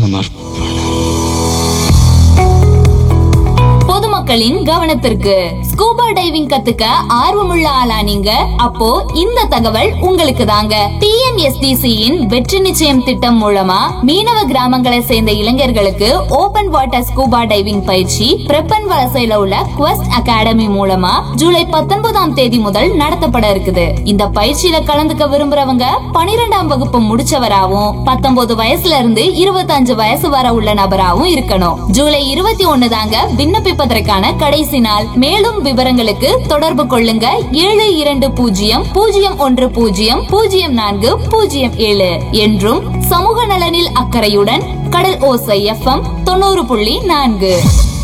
சொன்னார் பொதுமக்களின் கவனத்திற்கு ஸ்கூபா டைவிங் கத்துக்க ஆர்வமுள்ள ஆளா நீங்க அப்போ இந்த தகவல் உங்களுக்கு தாங்க டிஎன்எஸ்டிசி யின் வெற்றி நிச்சயம் திட்டம் மூலமா மீனவ கிராமங்களை சேர்ந்த இளைஞர்களுக்கு ஓபன் வாட்டர் ஸ்கூபா டைவிங் பயிற்சி பிரப்பன் வலசையில உள்ள குவெஸ்ட் அகாடமி மூலமா ஜூலை பத்தொன்பதாம் தேதி முதல் நடத்தப்பட இருக்குது இந்த பயிற்சியில கலந்துக்க விரும்புறவங்க பனிரெண்டாம் வகுப்பு முடிச்சவராவும் பத்தொன்பது வயசுல இருந்து இருபத்தஞ்சு வயசு வரை உள்ள நபராவும் இருக்கணும் ஜூலை இருபத்தி ஒண்ணு தாங்க விண்ணப்பிப்பதற்கான கடைசி நாள் மேலும் விவரங்களுக்கு தொடர்பு கொள்ளுங்க ஏழு இரண்டு பூஜ்ஜியம் பூஜ்ஜியம் ஒன்று பூஜ்ஜியம் பூஜ்ஜியம் நான்கு பூஜ்ஜியம் ஏழு என்றும் சமூக நலனில் அக்கறையுடன் கடல் ஓசை எஃப்எம் தொண்ணூறு புள்ளி நான்கு